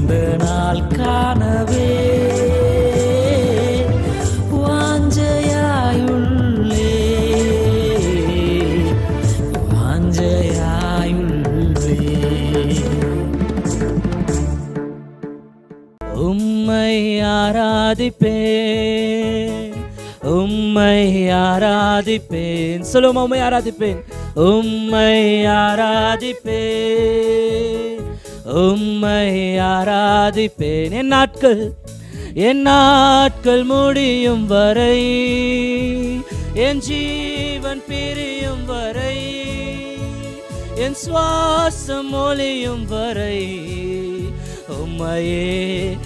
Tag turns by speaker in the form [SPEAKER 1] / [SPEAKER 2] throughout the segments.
[SPEAKER 1] அந்த நாள் காணவே வாஞ்சையாயுள்ளே வாஞ்சையாயுள்ளே உம்மை ஆராதிப்பேன் உம்மை ஆராதிப்பேன் சொல்லுமா உம்மை ஆராதிப்பேன் உம்மை ஆராதிப்பேன் உம்மை ஆராதிப்பேன் என் நாட்கள் என் நாட்கள் முடியும் வரை என் ஜீவன் பிரியும் வரை என் சுவாசம் ஒளியும் வரை உம்மையே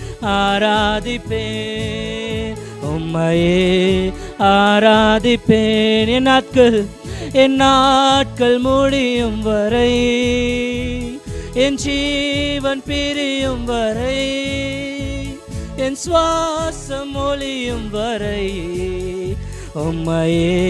[SPEAKER 1] ஆராதிப்பேன் உம்மையே ஆராதிப்பேன் என் நாட்கள் என் நாட்கள் முடியும் வரை என் ஜீவன் பிரியும் வரை என் சுவாசம் ஒளியும் வரை உம்மையே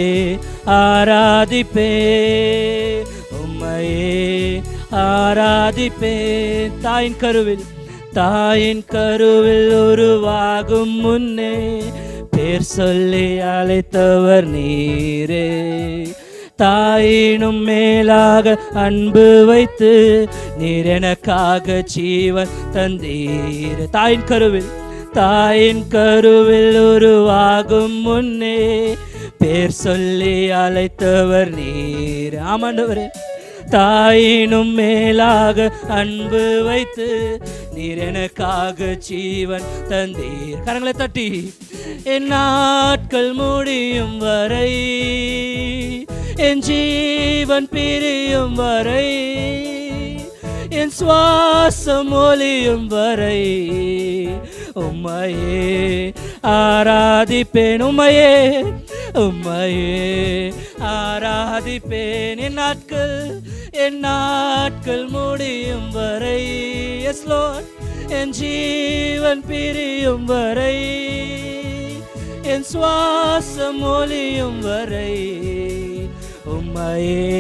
[SPEAKER 1] ஆராதிப்பேன் உம்மையே ஆராதிப்பேன் தாயின் கருவில் தாயின் கருவில் உருவாகும் முன்னே பேர் சொல்லி அழைத்தவர் நீரே தாயினும் மேலாக அன்பு வைத்து நீர் எனக்காக ஜீவன் தந்தீர் தாயின் கருவில் தாயின் கருவில் உருவாகும் முன்னே பேர் சொல்லி அழைத்தவர் நீர் ஆமாண்டவரே தாயினும் மேலாக அன்பு வைத்து நீர் எனக்காக ஜீவன் தந்தீர் கரங்களை தட்டி என் நாட்கள் முடியும் வரை என் ஜீவன் பிரியும் வரை என் சுவாசம் ஒலியும் வரை உம்மையே ஆராதிப்பேன் உம்மையே உம்மையே ஆராதிப்பேன் என் நாட்கள் என் நாட்கள் முடியும் வரை எஸ் லோட் என் ஜீவன் பிரியும் வரை என் சுவாசம் ஒலியும் வரை உம்மையே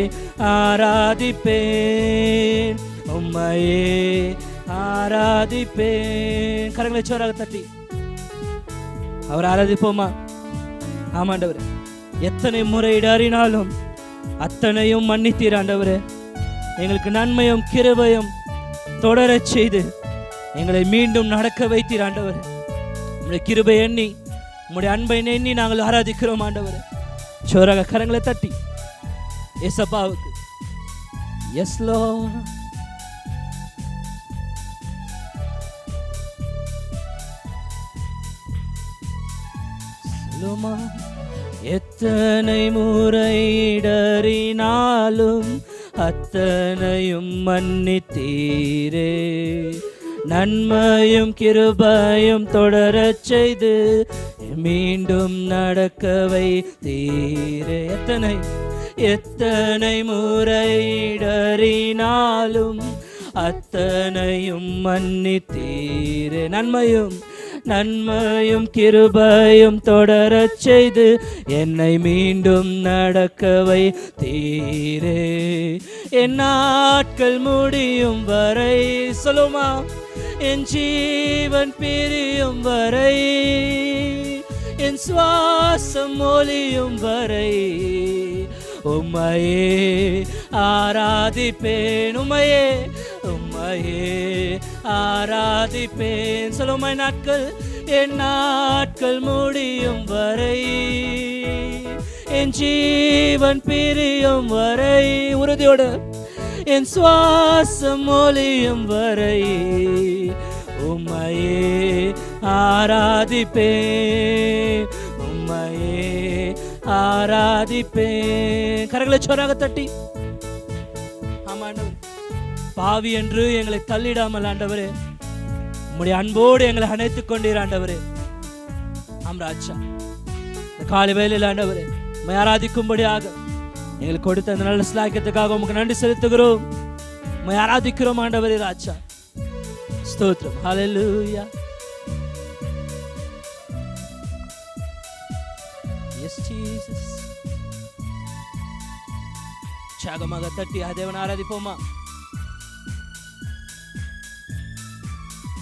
[SPEAKER 1] ஆராதிப்பேன் உம்மையே ஆராதிப்பேன் கரங்களை சோறாக தட்டி அவர் ஆராதிப்போமா ஆமாண்டவர் எத்தனை முறை இடறினாலும் அத்தனையும் மன்னித்தீர் ஆண்டவரே எங்களுக்கு நன்மையும் கிருபையும் தொடரச் செய்து எங்களை மீண்டும் நடக்க வைத்தீர் ஆண்டவர் உங்களுடைய கிருபை எண்ணி உங்களுடைய அன்பை எண்ணி நாங்கள் ஆராதிக்கிறோம் ஆண்டவர் சோறாக கரங்களை தட்டி எசப்பாவுக்கு எஸ் லோ சொல்லுமா எத்தனை முறையிடறினாலும் அத்தனையும் மன்னித்தீரே நன்மையும் கிருபையும் தொடரச் செய்து மீண்டும் நடக்க வைத்தீரே எத்தனை எத்தனை முறையிடறினாலும் அத்தனையும் மன்னித்தீரே நன்மையும் நன்மையும் கிருபையும் தொடரச் செய்து என்னை மீண்டும் நடக்கவை தீரே என் நாட்கள் முடியும் வரை சொல்லுமா என் ஜீவன் பிரியும் வரை என் சுவாசம் ஒலியும் வரை உம்மையே ஆராதிப்பேன் உம்மையே உம்மையே ஆராதிப்பேன் சொல்லுமை நாட்கள் என் நாட்கள் முடியும் வரை என் ஜீவன் பிரியும் வரை உறுதியோடு என் சுவாசம் ஒலியும் வரை உம்மையே ஆராதிப்பேன் உம்மையே ஆராதிப்பேன் கரங்களை சோறாக தட்டி ஆமா ஆண்டவரே. பாவி என்று எங்களை தள்ளிடாமல் ஆண்டவரே உம்முடைய அன்போடு எங்களை அணைத்துக் கொண்டீர் ஆண்டவரே ஆம் ராஜா இந்த காலை வேலையில் ஆண்டவரே உம்மை ஆராதிக்கும்படியாக எங்களுக்கு கொடுத்த அந்த நல்ல ஸ்லாக்கியத்துக்காக உமக்கு நன்றி செலுத்துகிறோம் உம்மை ஆராதிக்கிறோம் ஆண்டவரே ராஜா ஸ்தோத்திரம் ஹalleluya எஸ் ஜீசஸ் உற்சாகமாக தட்டி ஆ தேவனை ஆராதிப்போமா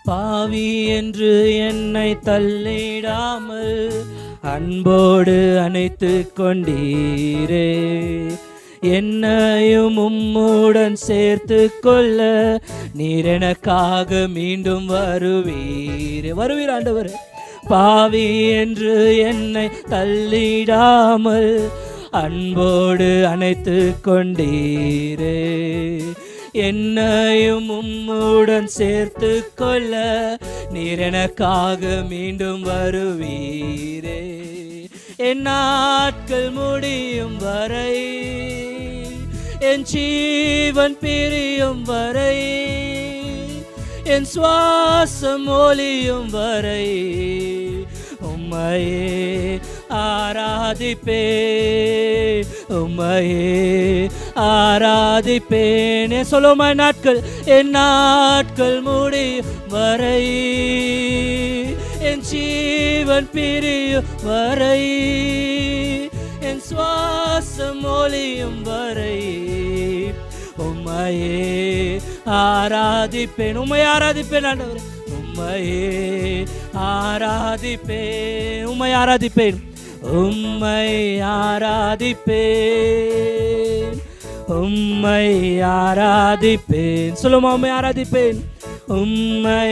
[SPEAKER 1] பாவி என்று என்னை தள்ளிடாமல் அன்போடு அணைத்து கொண்டீரே என்னையும் உம்முடன் சேர்த்து கொள்ள நீர் எனக்காக மீண்டும் வருவீர் வருவீர் ஆண்டவர் பாவி என்று என்னை தள்ளிடாமல் அன்போடு அணைத்து கொண்டீரே என்னையும் உம்முடன் சேர்த்து கொள்ள நீர் எனக்காக மீண்டும் வருவீரே என் நாட்கள் முடியும் வரை என் ஜீவன் பிரியும் வரை என் சுவாசம் ஒலியும் வரை உம்மையே ஆராதிப்பே உம்மையே ஆராதிப்பேன் என் சொல்லுமா நாட்கள் என் நாட்கள் முடி வரை என் ஜீவன் பிரியும் வரை என் சுவாசம் ஒலியும் வரை உம்மையே ஆராதிப்பேன் உம்மை ஆராதிப்பேன் ஆண்டவரே உம்மையே ஆராதிப்பேன் உம்மை ஆராதிப்பேன் உம்மை ஆராதிப்பேன் உம்மை ஆராதிப்பேன் சொல்லுமா உம்மை ஆராதிப்பேன் உம்மை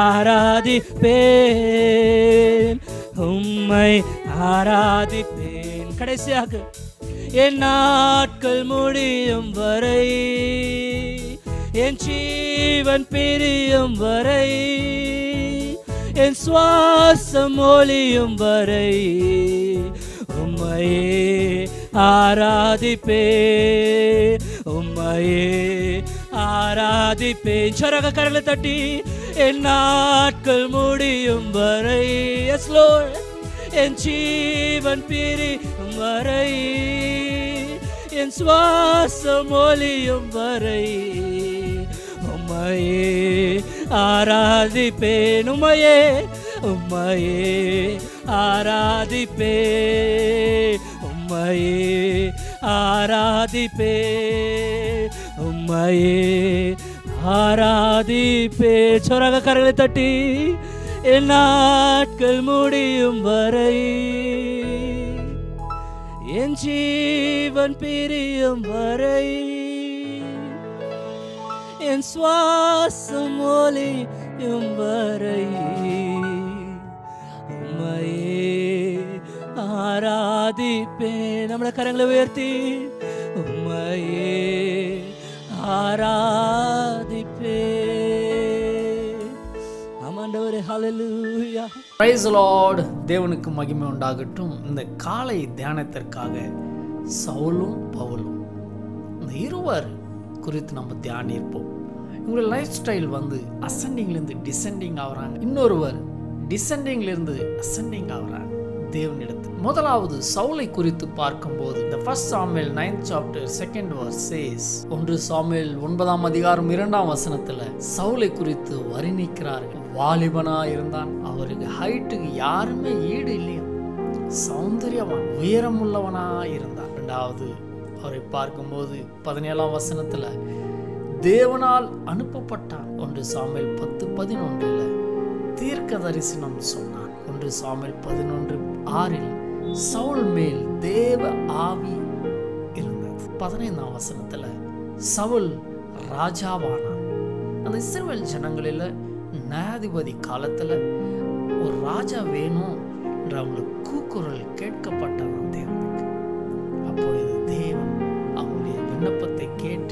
[SPEAKER 1] ஆராதிப்பேன் உம்மை ஆராதிப்பேன் கடைசியாக என் நாட்கள் முடியும் வரை என் ஜீவன் பிரியும் வரை என் சுவாசம் ஒலியும் வரை உம்மையே ஆராதிப்பே உம்மையே ஆராதிப்பேன் சொரக கரலை தட்டி என் நாட்கள் முடியும் வரை எஸ் என் ஜீவன் பிரியும் வரை என் சுவாசம் ஒலியும் வரை உம்மையே ஆராதிப்பேன் உம்மையே உம்மையே ஆராதிப்பே உம்மையே ஆராதிப்பே உம்மையே ஆராதிப்பே சொரக கரங்களை தட்டி என் நாட்கள் முடியும் வரை என் ஜீவன் பிரியும் வரை என் சுவாசம் ஒலியும் வரை உம்மையே ஆராதிப்பேன் நம்மள கரங்களை உயர்த்தி உம்மையே ஆராதிப்பேன் ஆமாண்டவரே ஹalleluya
[SPEAKER 2] பிரைஸ் லார்ட் தேவனுக்கு மகிமை உண்டாகட்டும் இந்த காலை தியானத்திற்காக சவுலும் பவுலும் இந்த இருவர் குறித்து நம்ம தியானிப்போம் இவங்களுடைய லைஃப் ஸ்டைல் வந்து அசெண்டிங்லேருந்து டிசெண்டிங் ஆகுறாங்க இன்னொருவர் டிசெண்டிங்லேருந்து அசெண்டிங் ஆகுறாங்க தேவனிடத்தில் முதலாவது சவுலை குறித்து பார்க்கும்போது இந்த first Samuel ninth chapter second verse says ஒன்று சாமுவேல் ஒன்பதாம் அதிகாரம் இரண்டாம் வசனத்துல சவுலை குறித்து வர்ணிக்கிறார்கள் வாலிபனா இருந்தான் அவருக்கு ஹைட்டுக்கு யாருமே ஈடு இல்லையா சௌந்தரியவான் உயரமுள்ளவனா இருந்தான் இரண்டாவது அவரை பார்க்கும்போது பதினேழாம் வசனத்துல தேவனால் அனுப்பப்பட்டான் ஒன்று சாமுவேல் பத்து பதினொன்றில் தீர்க்க தரிசனம் சொன்னான் ஒன்று சாமுவேல் பதினொன்று ஆறில் சவுல் மேல் தேவ ஆவி இருந்தது பதினைந்தாம் வசனத்துல சவுல் ராஜாவானான் அந்த இஸ்ரவேல் ஜனங்களில் நியாயாதிபதி காலத்துல ஒரு ராஜா வேணும் என்று அவங்களுக்கு கூக்குரல் கேட்கப்பட்டதான் தேவனுக்கு அப்பொழுது தேவன் அவங்களுடைய விண்ணப்பத்தை கேட்டு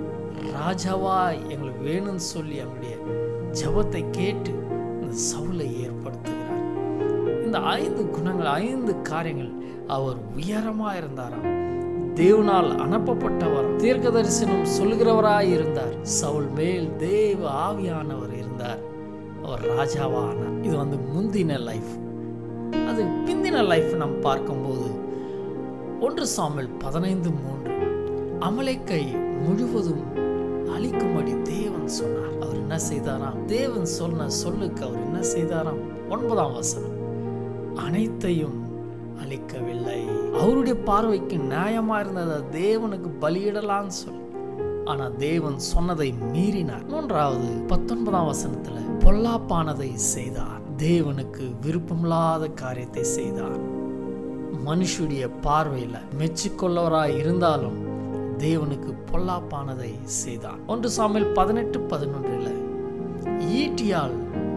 [SPEAKER 2] ராஜாவாய் எங்களுக்கு வேணும்னு சொல்லி அவங்களுடைய ஜெபத்தை கேட்டு இந்த சவுலை ஏற்படுத்துகிறார் இந்த ஐந்து குணங்கள் ஐந்து காரியங்கள் அவர் உயரமா இருந்தாராம் தேவனால் அனுப்பப்பட்டவர் தீர்க்க தரிசனம் சொல்கிறவராய் இருந்தார் சவுல் மேல் தேவ ஆவியானவர் இருந்தார் அவர் ராஜாவா ஆனார் இது வந்து முந்தின லைஃப் அது பிந்தின லைஃப் நாம் பார்க்கும்போது ஒன்று சாமுவேல் பதினைந்து மூன்று அமலேக்கை முழுவதும் அழிக்கும்படி தேவன் சொன்னார் அவர் என்ன செய்தாராம் தேவன் சொன்ன சொல்லுக்கு அவர் என்ன செய்தாராம் ஒன்பதாம் வசனம் அனைத்தையும் அழிக்கவில்லை அவருடைய பார்வைக்கு நியாயமா இருந்ததை தேவனுக்கு பலியிடலாம்னு சொல்லி ஆனா தேவன் சொன்னதை மீறினார் மூன்றாவது பத்தொன்பதாம் வசனத்துல பொல்லாப்பானதை செய்தார் தேவனுக்கு விருப்பமில்லாத காரியத்தை செய்தார் மனுஷுடைய பார்வையில மெச்சிக்கொள்ளவராய் இருந்தாலும் தேவனுக்கு பொல்லாப்பானதை செய்தான் ஒன்று சாமியில் பதினெட்டு பதினொன்றில் ஈட்டியால்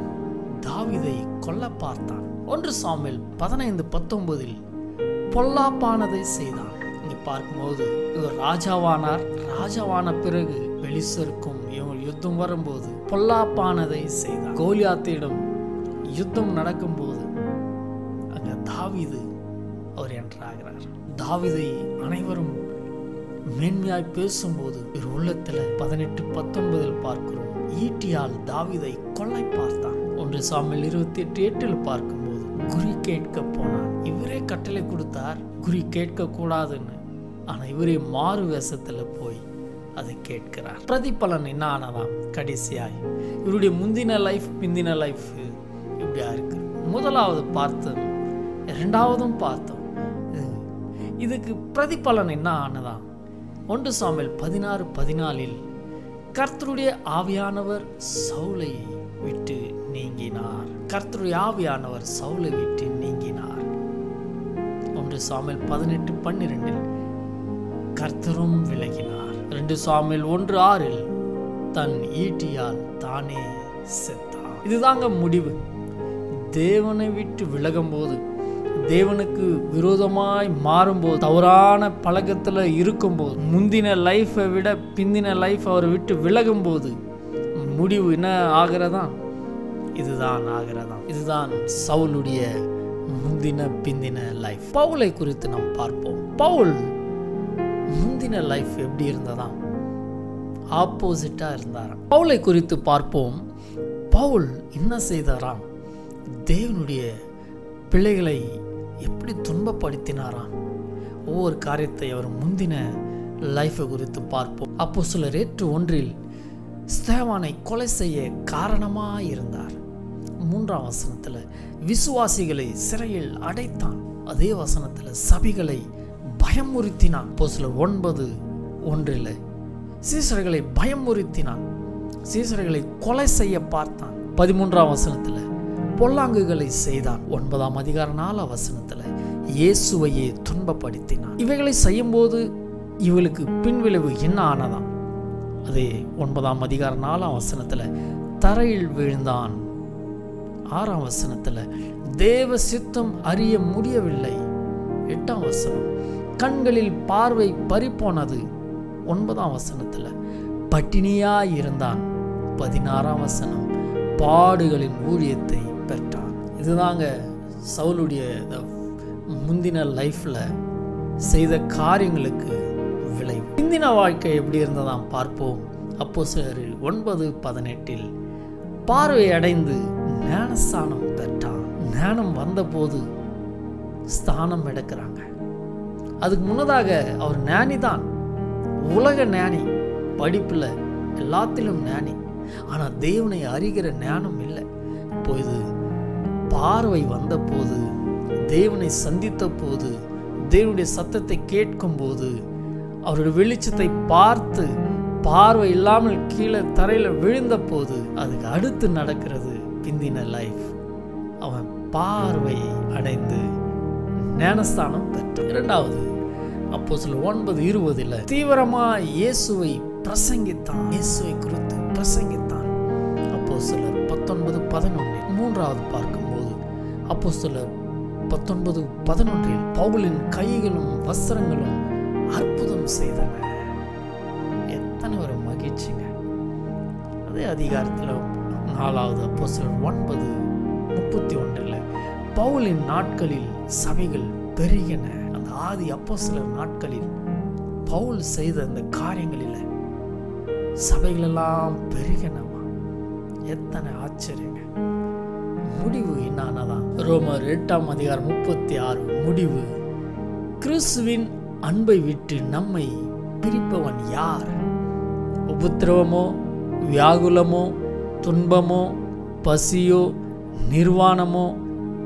[SPEAKER 2] தாவிதை கொல்ல பார்த்தான் ஒன்று சாமியில் பதினைந்து பத்தொன்பதில் பொல்லாப்பானதை செய்தான் இங்க பார்க்கும்போது இவர் ராஜாவானார் ராஜாவான பிறகு வெளிசருக்கும் இவர் யுத்தம் வரும்போது பொல்லாப்பானதை செய்தார் கோலியாத்திடம் யுத்தம் நடக்கும்போது அங்க தாவீது அவர் என்றாகிறார் தாவீதை அனைவரும் மேன்மையாய் பேசும்போது இவர் உள்ளத்துல பதினெட்டு பத்தொன்பதில் பார்க்கிறோம் ஈட்டியால் தாவீதை கொள்ளை பார்த்தான் ஒன்று சாமியில் இருபத்தி எட்டு எட்டில் பார்க்கும்போது குறி கேட்க போனான் இவரே கட்டளை கொடுத்தார் குறி கேட்க கூடாதுன்னு ஆனா இவரே மாறு வேஷத்துல போய் அதை கேட்கிறார் பிரதிபலன் என்ன ஆனதாம் கடைசியாய் இவருடைய முந்தின லைஃப் பிந்தின லைஃப் இப்படியா இருக்கு முதலாவது பார்த்தோம் இரண்டாவதும் பார்த்தோம் இது- இதுக்கு பிரதிபலன் என்ன ஆனதாம் ஒன்று சாமியல் பதினாறு பதினாலில் கர்த்தருடைய ஆவியானவர் சவுலை விட்டு நீங்கினார் கர்த்தருடைய ஆவியானவர் சவுலை விட்டு நீங்கினார் ஒன்று சாமியல் பதினெட்டு பன்னிரெண்டில் கர்த்தரும் விலகினார் ரெண்டு சாமியல் ஒன்று ஆறில் தன் ஈட்டியால் தானே செத்தார் இதுதாங்க முடிவு தேவனை விட்டு விலகும்போது தேவனுக்கு விரோதமாய் மாறும்போது தவறான பழக்கத்தில் இருக்கும்போது முந்தின லைஃப்பை விட பிந்தின லைஃப் அவரை விட்டு விலகும்போது முடிவு என்ன ஆகிறதா இதுதான் ஆகிறதா இதுதான் சவுலுடைய முந்தின பிந்தின லைஃப் பவுலை குறித்து நாம் பார்ப்போம் பவுல் முந்தின லைஃப் எப்படி இருந்ததா ஆப்போசிட்டா இருந்தாராம் பவுலை குறித்து பார்ப்போம் பவுல் என்ன செய்தாராம் தேவனுடைய பிள்ளைகளை எப்படி துன்பப்படுத்தினாராம் ஒவ்வொரு காரியத்தை அவர் முந்தின லைஃபை குறித்து பார்ப்போம் அப்போ சிலர் ஏற்று ஒன்றில் ஸ்தேவானை கொலை செய்ய காரணமாய் இருந்தார் மூன்றாம் வசனத்துல விசுவாசிகளை சிறையில் அடைத்தான் அதே வசனத்துல சபைகளை பயமுறுத்தினான் அப்போ சிலர் ஒன்பது ஒன்றில் சீசர்களை பயமுறுத்தினான் சீசர்களை கொலை செய்ய பார்த்தான் பதிமூன்றாம் வசனத்துல பொல்லாங்குகளை செய்தான் ஒன்பதாம் அதிகார நாலாம் வசனத்துல இயேசுவையே துன்பப்படுத்தினான் இவைகளை செய்யும்போது இவளுக்கு பின்விளைவு என்ன ஆனதாம் அதே ஒன்பதாம் அதிகார நாலாம் வசனத்துல தரையில் விழுந்தான் ஆறாம் வசனத்துல தேவ சித்தம் அறிய முடியவில்லை எட்டாம் வசனம் கண்களில் பார்வை பறிப்போனது ஒன்பதாம் வசனத்துல பட்டினியாய் இருந்தான் பதினாறாம் வசனம் பாடுகளின் ஊழியத்தை பெற்றான் இதுதாங்க சவுலுடைய இந்த முந்தின லைஃப்ல செய்த காரியங்களுக்கு விளைவு பிந்தின வாழ்க்கை எப்படி இருந்ததாம் பார்ப்போம் அப்போ சிலர் ஒன்பது பதினெட்டில் பார்வை அடைந்து ஞானஸ்தானம் பெற்றான் ஞானம் வந்தபோது ஸ்தானம் எடுக்கிறாங்க அதுக்கு முன்னதாக அவர் ஞானி தான் உலக ஞானி படிப்பில் எல்லாத்திலும் ஞானி ஆனால் தேவனை அறிகிற ஞானம் இல்லை இப்போ இது பார்வை வந்த போது தேவனை சந்தித்த போது தேவனுடைய சத்தத்தை கேட்கும் போது அவருடைய வெளிச்சத்தை பார்த்து பார்வை இல்லாமல் கீழே தரையில் விழுந்த போது அதுக்கு அடுத்து நடக்கிறது பிந்தின லைஃப் அவன் பார்வை அடைந்து ஞானஸ்தானம் பெற்றான் இரண்டாவது அப்போ சில ஒன்பது இருபதுல தீவிரமா இயேசுவை பிரசங்கித்தான் இயேசுவை குறித்து பிரசங்கித்தான் அப்போ சிலர் பத்தொன்பது பதினொன்று மூன்றாவது பார்க்கும்போது அப்போ சிலர் பத்தொன்பது பதினொன்றில் பவுலின் கைகளும் வஸ்திரங்களும் அற்புதம் செய்தன எத்தனை ஒரு மகிழ்ச்சிங்க அதே அதிகாரத்தில் நாலாவது அப்போ சிலர் ஒன்பது முப்பத்தி ஒன்றில் பவுலின் நாட்களில் சபைகள் பெருகின அந்த ஆதி அப்போ சிலர் நாட்களில் பவுல் செய்த அந்த காரியங்களில் சபைகள் எல்லாம் பெருகினவா எத்தனை ஆச்சரியங்க முடிவு என்னானதான் ரோமர் எட்டாம் அதிகாரம் முப்பத்தி ஆறு முடிவு கிறிஸ்துவின் அன்பை விட்டு நம்மை பிரிப்பவன் யார் உபத்திரவமோ வியாகுலமோ துன்பமோ பசியோ நிர்வாணமோ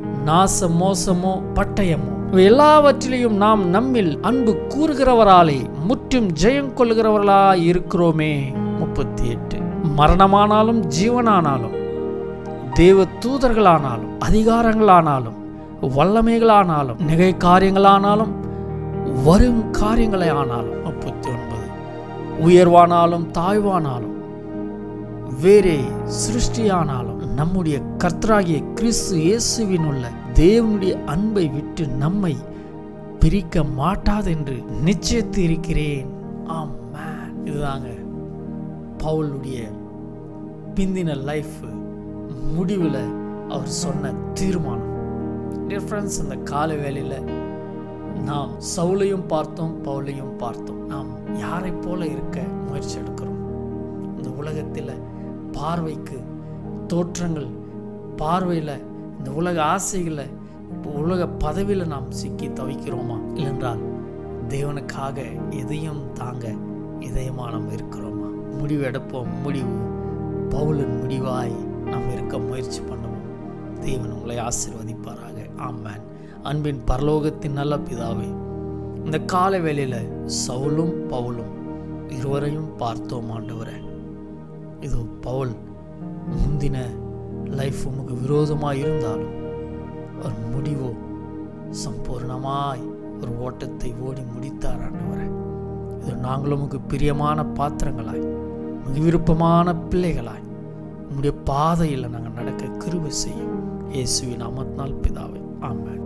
[SPEAKER 2] நாச மோசமோ பட்டயமோ இவை எல்லாவற்றிலையும் நாம் நம்மில் அன்பு கூறுகிறவராலே முற்றும் ஜெயம் கொள்கிறவர்களாய் இருக்கிறோமே முப்பத்தி எட்டு மரணமானாலும் ஜீவனானாலும் தேவ தூதர்களானாலும் அதிகாரங்களானாலும் வல்லமைகளானாலும் நிகழ் காரியங்களானாலும் வரும் காரியங்களை ஆனாலும் முப்பத்தி ஒன்பது உயர்வானாலும் தாழ்வானாலும் வேறே சிருஷ்டியானாலும் நம்முடைய கர்த்தராகிய கிறிஸ்து இயேசுவின் உள்ள தேவனுடைய அன்பை விட்டு நம்மை பிரிக்க மாட்டாதென்று நிச்சயித்து இருக்கிறேன் ஆமென் இதுதாங்க பவுலுடைய பிந்தின லைஃப் முடிவில் அவர் சொன்ன தீர்மானம் டிஃப்ரென்ஸ் இந்த கால வேளையில் நாம் சவுலையும் பார்த்தோம் பவுலையும் பார்த்தோம் நாம் யாரை போல இருக்க முயற்சி எடுக்கிறோம் இந்த உலகத்தில் பார்வைக்கு தோற்றங்கள் பார்வையில் இந்த உலக ஆசைகளை இப்போ உலக பதவியில் நாம் சிக்கி தவிக்கிறோமா இல்லைன்றால் தேவனுக்காக எதையும் தாங்க இதயமா நாம் இருக்கிறோமா முடிவு எடுப்போம் முடிவு பவுலின் முடிவாய் நாம் இருக்க முயற்சி பண்ணுவோம் தேவன் உங்களை ஆசீர்வதிப்பாராக ஆமென் அன்பின் பரலோகத்தின் நல்ல பிதாவே இந்த கால வேளையில் சவுலும் பவுலும் இருவரையும் பார்த்தோம் ஆண்டவரே இதோ பவுல் முந்தின லைஃப் உமக்கு விரோதமாக இருந்தாலும் ஒரு முடிவோ சம்பூர்ணமாய் ஒரு ஓட்டத்தை ஓடி முடித்தார் ஆண்டவரே இது நாங்களும் உமக்கு பிரியமான பாத்திரங்களாய் உமக்கு விருப்பமான பிள்ளைகளாய் உம்முடைய பாதையில் நாங்கள் நடக்க கிருபை செய்யும் இயேசுவின் நாமத்தினால் பிதாவே ஆமென்